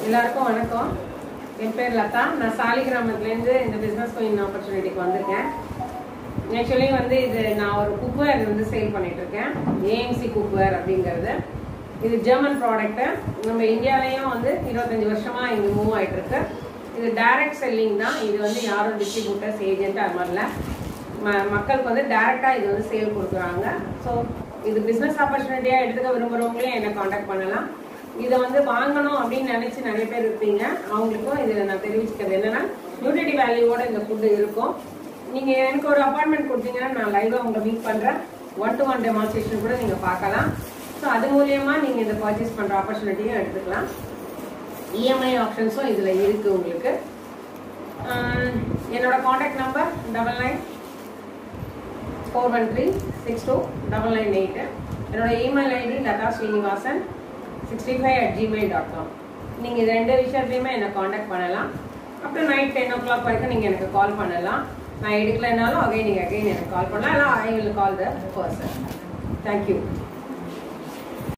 எல்லாருக்கும் வணக்கம் என் பேர் லதா நான் சாலிகிராமத்துலேருந்து இந்த பிஸ்னஸ் கோயின் ஆப்பர்ச்சுனிட்டிக்கு வந்திருக்கேன் ஆக்சுவலி வந்து இது நான் ஒரு குக்வேர் வந்து சேல் பண்ணிட்டு இருக்கேன் ஏஎம்சி குக்வேர் அப்படிங்கிறது இது ஜெர்மன் ப்ராடக்ட்டு நம்ம இந்தியாலயும் வந்து இருபத்தஞ்சி வருஷமா இங்கே மூவ் ஆயிட்டு இருக்கு இது டைரக்ட் செல்லிங் தான் இது வந்து யாரும் டிஸ்ட்ரிபியூட்டர்ஸ் ஏஜென்ட் அது மாதிரில ம மக்களுக்கு வந்து டைரெக்டாக இது வந்து சேல் கொடுக்குறாங்க ஸோ இது பிஸ்னஸ் ஆப்பர்ச்சுனிட்டியாக எடுத்துக்க விரும்புகிறவங்களையும் என்னை காண்டாக்ட் பண்ணலாம் இதை வந்து வாங்கணும் அப்படின்னு நினைச்சு நிறைய பேர் இருப்பீங்க அவங்களுக்கும் இதை நான் தெரிவிச்சுக்கிறது என்னன்னா நியூட்ரிட்டி வேல்யூவோட இந்த ஃபுட்டு இருக்கும் நீங்க எனக்கு ஒரு அப்பாயின்மெண்ட் கொடுத்தீங்கன்னா நான் லைவா உங்களை மீட் பண்றேன் ஒன் டு ஒன் டெமான்ஸ்ட்ரேஷன் கூட நீங்க பார்க்கலாம் ஸோ அது மூலியமா நீங்க இந்த பர்ச்சேஸ் பண்ற ஆப்பர்ச்சுனிட்டியும் எடுத்துக்கலாம் இஎம்ஐ ஆப்ஷன்ஸும் இதுல இருக்கு உங்களுக்கு ஆஹ் என்னோட contact number double nine four one three six two double nine eight என்னோட email ID Latha Srinivasan sixty five at Gmail dot com நீங்கள் இது ரெண்டு விஷயத்துலையுமே என்னை காண்டாக்ட் பண்ணலாம் அப்புறம் நைட் டென் ஓ கிளாக் வரைக்கும் நீங்கள் எனக்கு கால் பண்ணலாம் நான் எடுக்கலைனாலும் அகைன் நீங்கள் அகைன் எனக்கு கால் பண்ணலாம் இல்லை I will call the person thank you